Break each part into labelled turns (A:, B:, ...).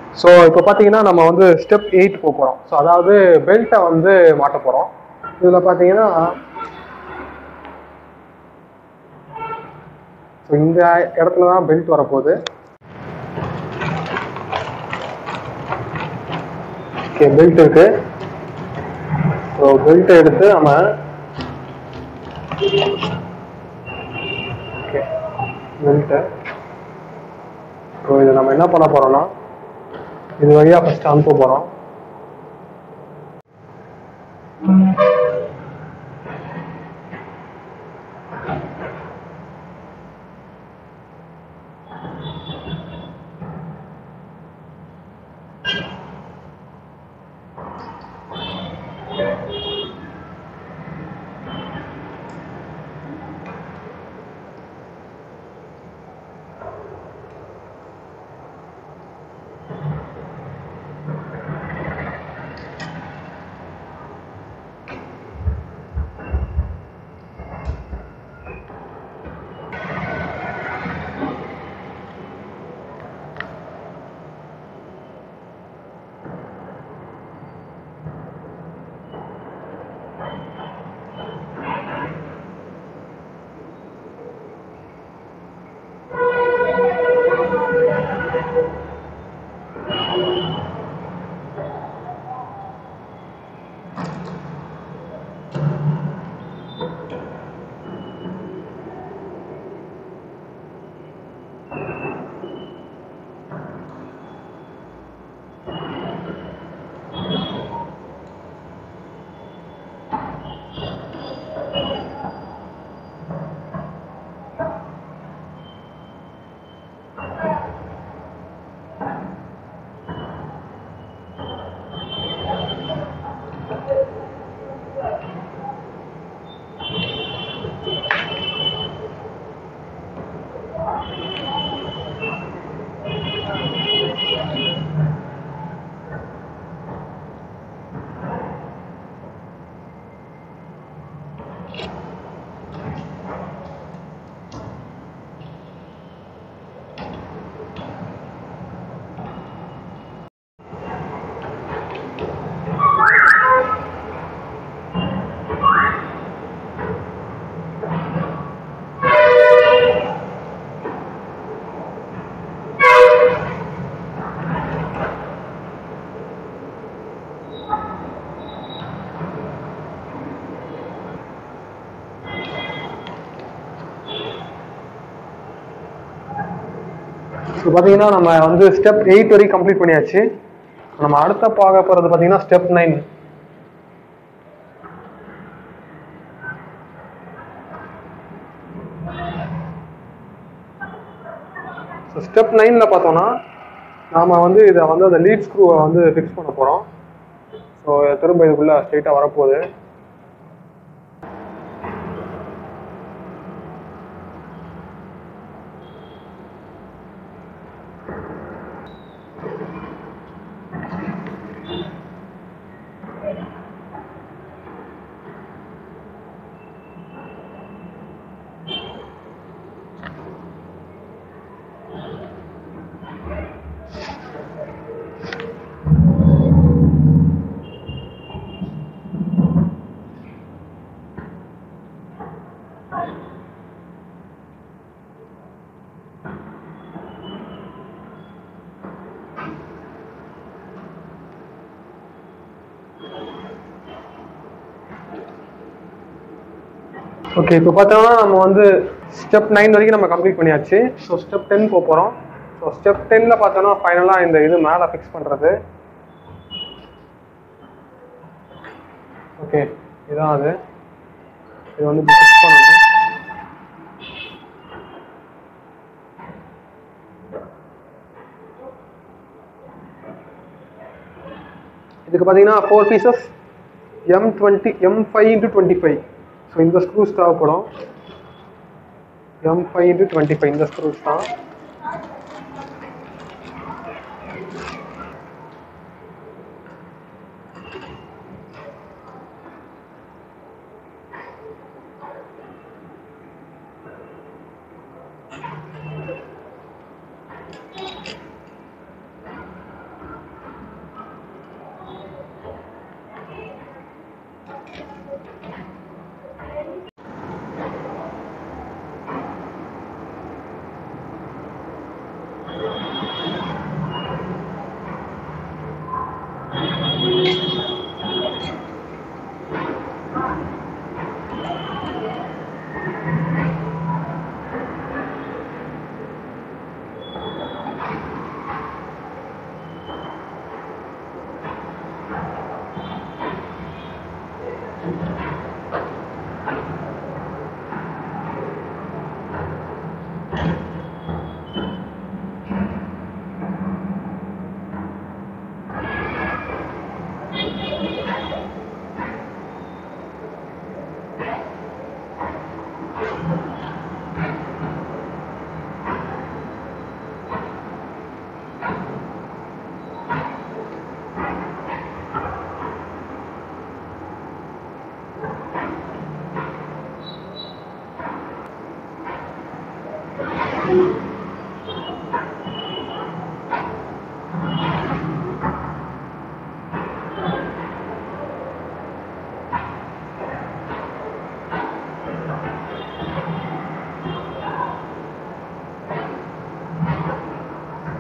A: so இப்போ பார்த்தீங்கன்னா நம்ம வந்து ஸ்டெப் எயிட் போக போகிறோம் ஸோ அதாவது பெல்ட்டை வந்து மாட்ட போகிறோம் இதில் பார்த்தீங்கன்னா ஸோ இந்த இடத்துல தான் பெல்ட் வரப்போகுது ஓகே பெல்ட் இருக்கு ஸோ பெல்ட்டை எடுத்து நம்ம ஓகே பெல்ட்டை ஸோ இதை நம்ம என்ன பண்ண போறோம்னா இது வழியாக ஃபர்ஸ்ட் அனுப்ப போகிறோம் இப்போ பார்த்தீங்கன்னா நம்ம வந்து ஸ்டெப் எயிட் வரைக்கும் கம்ப்ளீட் பண்ணியாச்சு நம்ம அடுத்த பார்க்க போகிறது பார்த்தீங்கன்னா ஸ்டெப் நைன் ஸோ ஸ்டெப் நைனில் பார்த்தோம்னா நாம் வந்து இதை வந்து அந்த லீட் ஸ்க்ரூவை வந்து ஃபிக்ஸ் பண்ண போகிறோம் ஸோ திரும்ப இதுக்குள்ளே ஸ்ட்ரெயிட்டாக வரப்போகுது ஓகே இப்போ பார்த்தோம்னா நம்ம வந்து ஸ்டெப் நைன் வரைக்கும் நம்ம கம்ப்ளீட் பண்ணியாச்சு ஸோ ஸ்டெப் டென் போக போகிறோம் ஸோ ஸ்டெப் டென்னில் பார்த்தோன்னா ஃபைனலாக இந்த இது மேலே ஃபிக்ஸ் பண்ணுறது ஓகே இதான் அது இது வந்து ஃபிக்ஸ் பண்ணணும் இதுக்கு பார்த்தீங்கன்னா four pieces M twenty M five into twenty five so இந்த ஸ்க்ரூஸ் தேவைப்படும் M five into twenty five இந்த ஸ்க்ரூஸ் தான்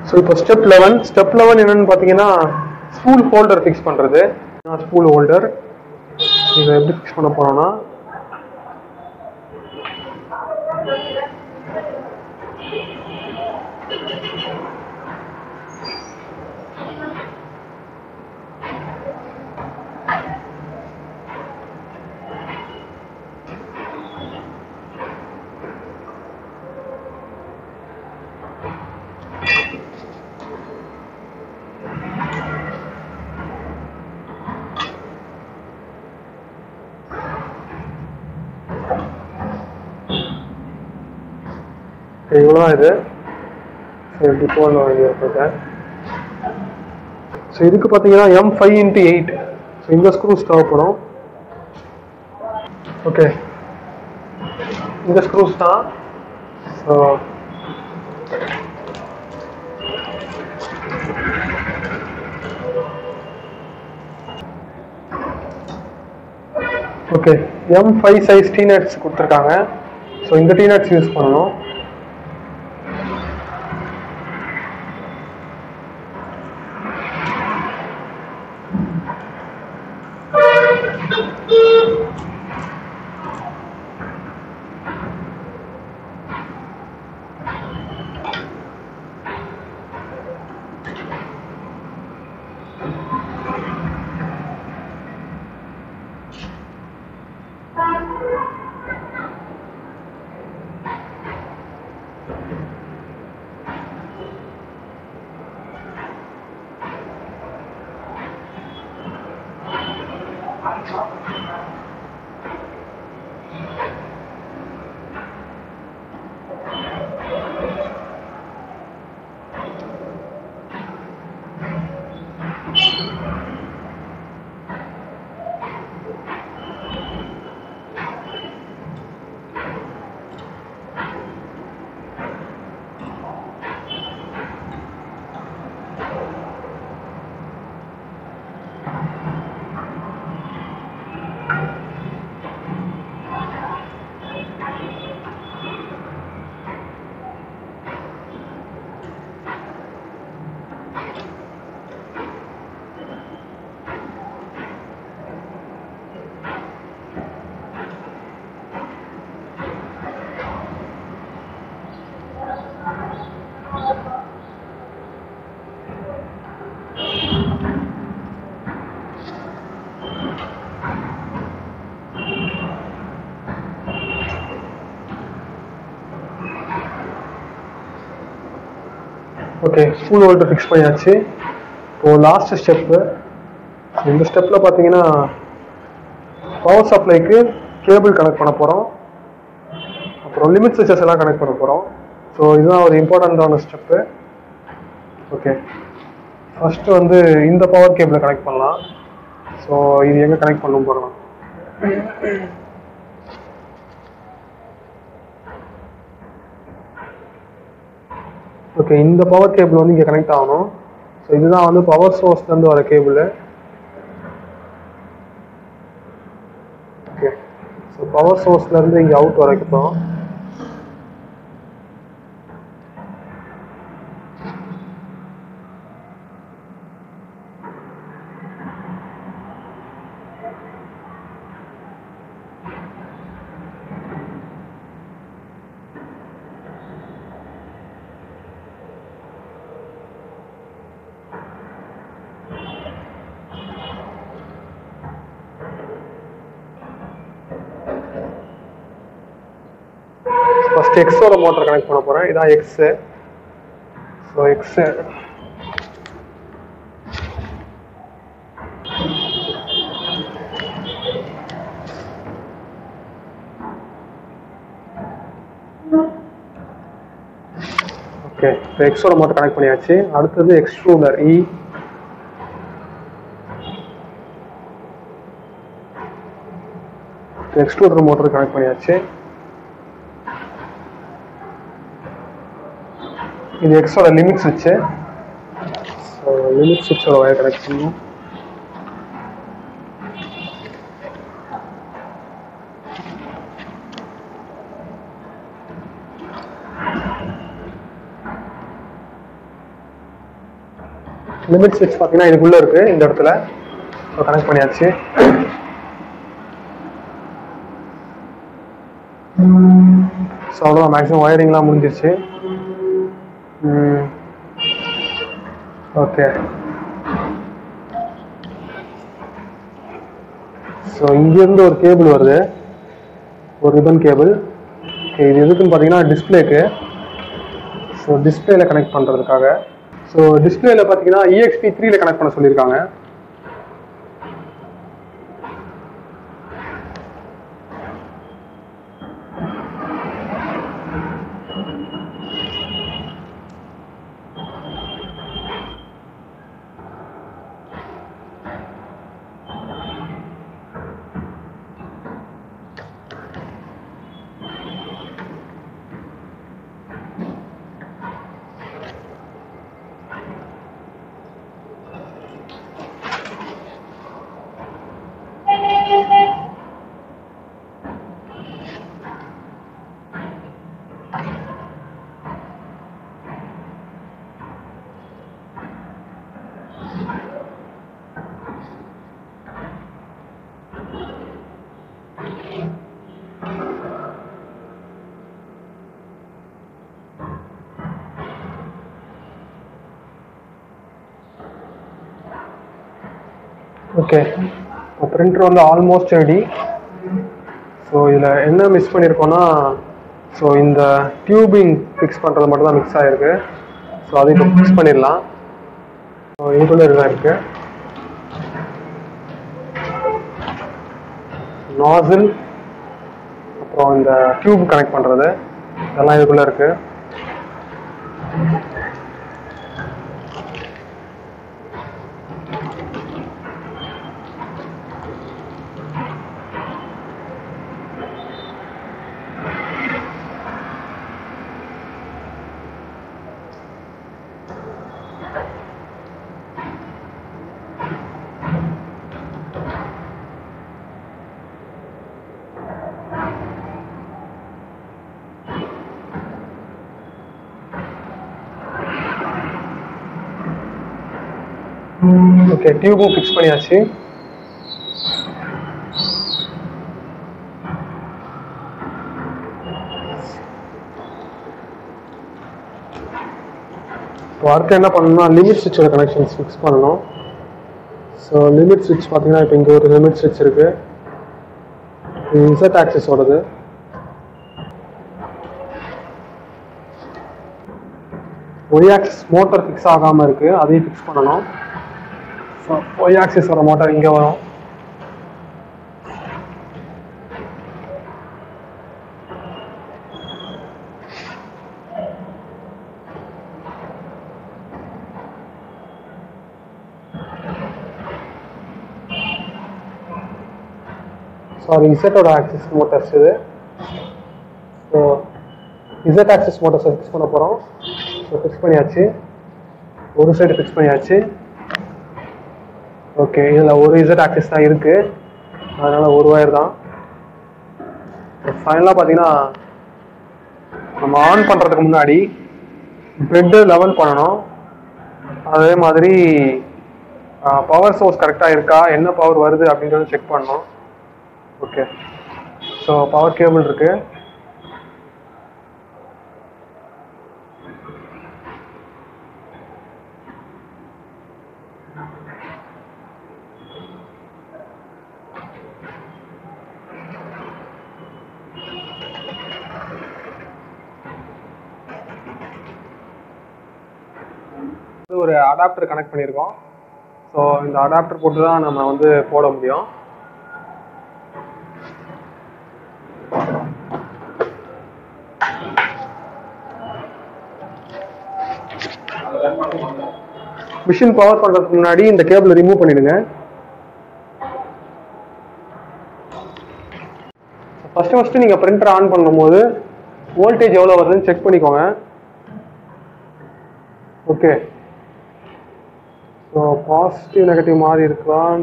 A: ஸோ இப்போ ஸ்டெப் லெவன் ஸ்டெப் லெவன் என்னன்னு பார்த்தீங்கன்னா ஸ்பூல் ஹோல்டர் ஃபிக்ஸ் பண்ணுறது ஸ்பூல் ஹோல்டர் இதை எப்படி ஃபிக்ஸ் பண்ண போறோம்னா இவ்வளோதான் இது எப்படி போடணும் வேண்டியிருக்கேன் ஸோ இதுக்கு பார்த்தீங்கன்னா M five into eight so இந்த ஸ்க்ரூஸ் தேவைப்படும் ஓகே இந்த ஸ்க்ரூஸ் தான் so okay M five size T nuts கொடுத்துருக்காங்க ஸோ இந்த டீநட்ஸ் யூஸ் பண்ணணும் ஓகே ஸ்கூல் ஹோல்டர் ஃபிக்ஸ் பண்ணியாச்சு இப்போ லாஸ்ட் ஸ்டெப்பு இந்த ஸ்டெப்பில் பார்த்தீங்கன்னா பவர் சப்ளைக்கு கேபிள் கனெக்ட் பண்ண போகிறோம் அப்புறம் லிமிட் சுவிச்சஸ் எல்லாம் கனெக்ட் பண்ண போகிறோம் ஸோ இதுதான் ஒரு இம்பார்ட்டண்ட்டான ஸ்டெப்பு ஓகே ஃபஸ்ட்டு வந்து இந்த பவர் கேபிளை கனெக்ட் பண்ணலாம் ஸோ இது எங்கே கனெக்ட் பண்ண போகிறோம் ஓகே இந்த பவர் கேபிள் வந்து இங்கே கனெக்ட் ஆகணும் ஸோ இதுதான் வந்து பவர் சோர்ஸ்லேருந்து வர கேபிள் ஓகே ஸோ பவர் சோர்ஸ்லேருந்து இங்கே அவுட் வரைக்கும் ஃபர்ஸ்ட் எக்ஸோட மோட்டர் கனெக்ட் பண்ண போகிறேன் இதான் எக்ஸு ஸோ எக்ஸு ஓகே இப்போ எக்ஸோட மோட்டர் கனெக்ட் பண்ணியாச்சு அடுத்தது extruder E extruder motor connect பண்ணியாச்சு இது எக்ஸோட லிமிட் சுவிட்சு ஸோ லிமிட் சுவிட்சோட வயர் கனெக்ட் பண்ணணும் லிமிட் ஸ்விட்ச் பார்த்தீங்கன்னா இதுக்குள்ளே இருக்குது இந்த இடத்துல ஸோ கனெக்ட் பண்ணியாச்சு ஸோ அவ்வளோதான் மேக்ஸிமம் ஒயரிங்லாம் முடிஞ்சிருச்சு ஓகே ஸோ இங்கேருந்து ஒரு கேபிள் வருது ஒரு ரிபன் கேபிள் ஓகே இது எதுக்குன்னு பார்த்தீங்கன்னா டிஸ்பிளேக்கு ஸோ டிஸ்பிளேல கனெக்ட் பண்ணுறதுக்காக ஸோ டிஸ்பிளேல பார்த்தீங்கன்னா இஎக்ஸ்பி த்ரீல கனெக்ட் பண்ண சொல்லியிருக்காங்க ஓகே இப்போ பிரிண்டர் வந்து ஆல்மோஸ்ட் ரெடி ஸோ இதில் என்ன மிஸ் பண்ணியிருக்கோன்னா ஸோ இந்த டியூபிங் ஃபிக்ஸ் பண்ணுறது மட்டும் தான் மிக்ஸ் ஆகிருக்கு ஸோ அதை இப்போ ஃபிக்ஸ் பண்ணிடலாம் ஸோ இதுக்குள்ளே இதுதான் இருக்குது நாசில் அப்புறம் இந்த டியூப் கனெக்ட் பண்ணுறது இதெல்லாம் இதுக்குள்ளே இருக்குது ஓகே டியூபும் ஃபிக்ஸ் பண்ணியாச்சு இப்போ அடுத்து என்ன பண்ணணும்னா லிமிட் சுவிட்சோட கனெக்ஷன்ஸ் ஃபிக்ஸ் பண்ணணும் ஸோ லிமிட் சுவிட்ச் பார்த்தீங்கன்னா இப்போ இங்கே ஒரு லிமிட் சுவிட்ச் இருக்கு இசட் ஆக்சஸோடது ஒய் ஆக்சிஸ் மோட்டர் ஃபிக்ஸ் ஆகாமல் இருக்குது அதையும் ஃபிக்ஸ் பண்ணணும் ஸோ ஒய் ஆக்சிஸோட மோட்டார் இங்கே வரும் சாரி இசட்டோட ஆக்சிஸ் மோட்டர்ஸ் இது ஸோ இசட் ஆக்சிஸ் மோட்டர்ஸை ஃபிக்ஸ் பண்ண போகிறோம் ஸோ ஃபிக்ஸ் பண்ணியாச்சு ஒரு சைடு ஃபிக்ஸ் பண்ணியாச்சு ஓகே இதில் ஒரு இசட் ஆக்சிஸ் தான் இருக்குது அதனால் ஒரு ஒயர் தான் ஃபைனலாக பார்த்தீங்கன்னா நம்ம ஆன் பண்ணுறதுக்கு முன்னாடி ப்ரெட்டு லெவல் பண்ணணும் அதே மாதிரி பவர் சோர்ஸ் கரெக்டாக இருக்கா என்ன பவர் வருது அப்படின்றத செக் பண்ணணும் ஓகே ஸோ பவர் கேபிள் இருக்கு இது ஒரு அடாப்டர் கனெக்ட் பண்ணியிருக்கோம் ஸோ இந்த அடாப்டர் போட்டு தான் நம்ம வந்து போட முடியும் மிஷின் பவர் பண்றதுக்கு முன்னாடி இந்த கேபிளை ரிமூவ் பண்ணிடுங்க ஃபர்ஸ்ட் ஃபர்ஸ்ட் நீங்க பிரிண்டர் ஆன் பண்ணும்போது வோல்டேஜ் எவ்வளவு வருதுன்னு செக் பண்ணிக்கோங்க ஓகே ஸோ பாசிட்டிவ் நெகட்டிவ் மாறி இருக்கான்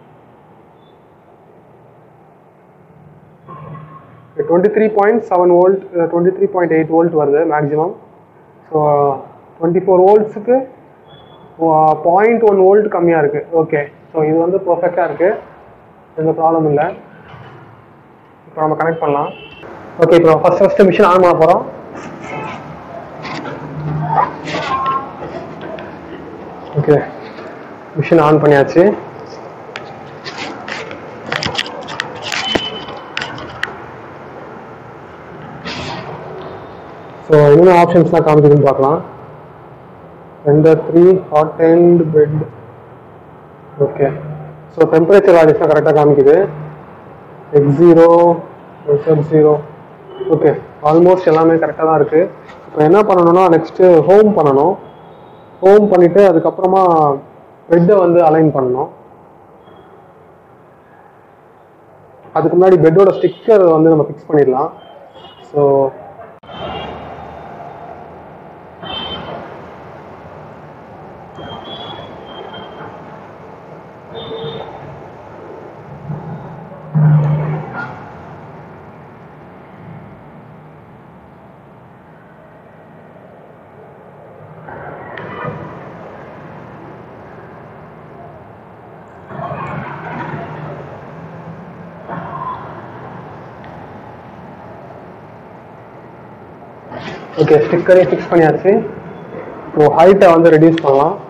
A: twenty three point seven volt twenty three point eight volt வருது மேக்ஸிமம் ஸோ டுவெண்ட்டி ஃபோர் வோல்ட்ஸுக்கு பாயிண்ட் ஒன் வோல்ட் கம்மியாக இருக்குது ஓகே ஸோ இது வந்து பர்ஃபெக்டாக இருக்குது எந்த ப்ராப்ளம் இல்லை இப்போ நம்ம கனெக்ட் பண்ணலாம் ஓகே இப்போ ஃபர்ஸ்ட் ஃபஸ்ட்டு மிஷின் ஆன் பண்ண போகிறோம் ஓகே மிஷின் ஆன் பண்ணியாச்சு ஸோ என்னென்ன ஆப்ஷன்ஸ்லாம் காமிக்குதுன்னு பார்க்கலாம் Ender three hot and bed okay so temperature வேல்யூஸ்லாம் கரெக்டாக காமிக்குது X zero SF zero okay almost எல்லாமே கரெக்டாக தான் இருக்குது இப்போ என்ன பண்ணணும்னா நெக்ஸ்ட்டு ஹோம் பண்ணணும் ஹோம் பண்ணிவிட்டு அதுக்கப்புறமா பெட்டை வந்து அலைன் பண்ணணும் அதுக்கு முன்னாடி பெட்டோட ஸ்டிக்கர் வந்து நம்ம ஃபிக்ஸ் பண்ணிடலாம் ஸோ ஓகே ஸ்டிக்கரே ஃபிக்ஸ் பண்ணியாச்சு இப்போ ஹைட்டை வந்து ரெடியூஸ் பண்ணலாம்